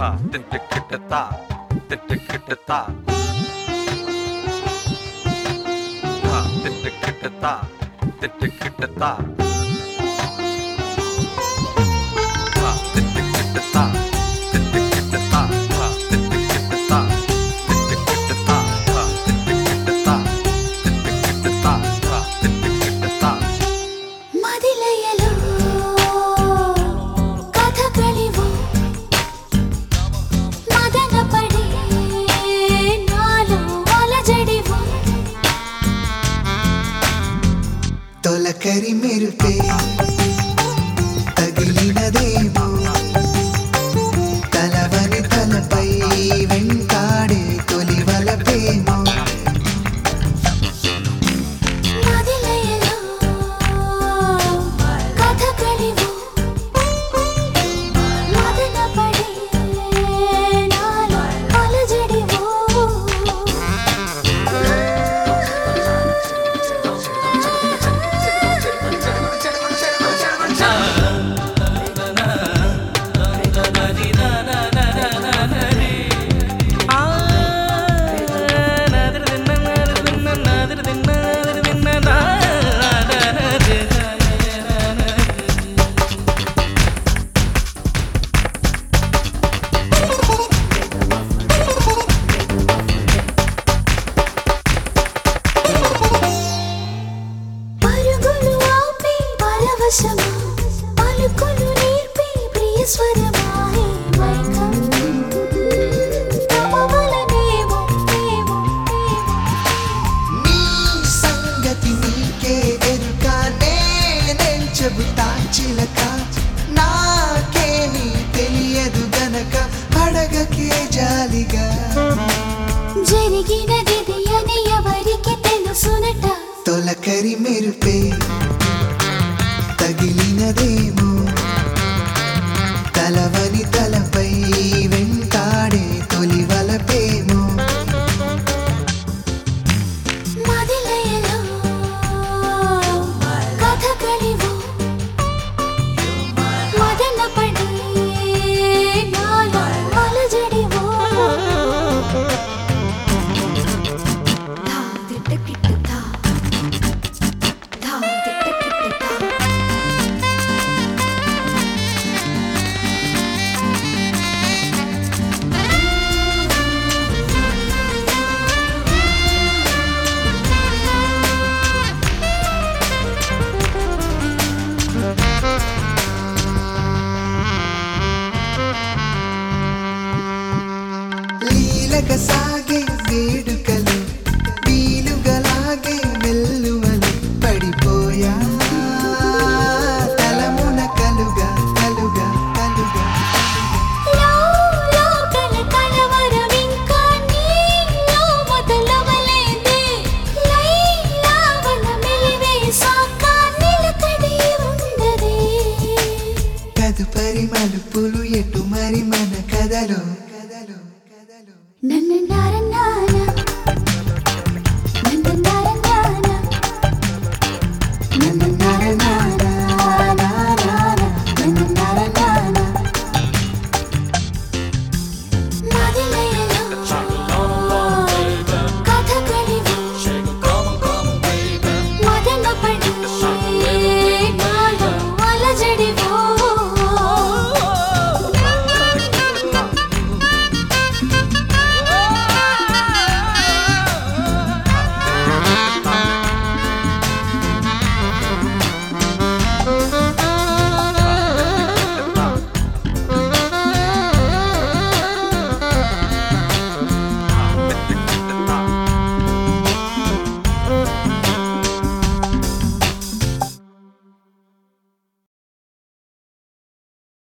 తా తిట్టికిట తా తిట్టికిట తా తా తిట్టికిట తా తిట్టికిట తా తా తిట్టికిట తా తిట్టికిట తా తా తిట్టికిట తా తిట్టికిట తా తా తిట్టికిట తా తిట్టికిట తా తా తిట్టికిట తా మదిలయలో కథకళివు మదనపడే నాలో అలజడివు తొలకరి మెరుపే తగిలినదేమో తలవని తలపై వెంటాడే తొలి వలపేమో మదిలయలో కథకళివు మదనపడే నాలో అలజడివు పరుగులు ఆపి పరవశమా పలుకులు నేర్పి ప్రియ స్వరమాయే మైకం తపవలనేమో ఏమో ఏమో నీ సంగతి నీకే ఎరుకానే నేను చెబుతా చిలక నాకేమీ తెలియదు గనక అడగకే జాలిగా జరిగినది అని ఎవరికి తెలుసునట తొలకరి మెరుపే తగిలినదేమో తలవని తలపై వెంటాడే తొలి వలపేమో మదిలయలో కథకళివు మదనపడే నాలో అలజడివు ధా తిట్టకిట్ట ధా ధా తిట్టకిట్ట ధా లీలక సాగే వేడుకలు వీలుగలాగే మెల్లువలు పడిపోయా తలమున కలుగా కలుగా కలుగా లోకల కలవరం ఇంకా నీలో మొదలవలేదే లైలావన మెలివేశాక నిలకడే ఉండదే తదుపరి మలుపులు ఎటు మరి మన కథలో కథలో కథలో నన్ను నా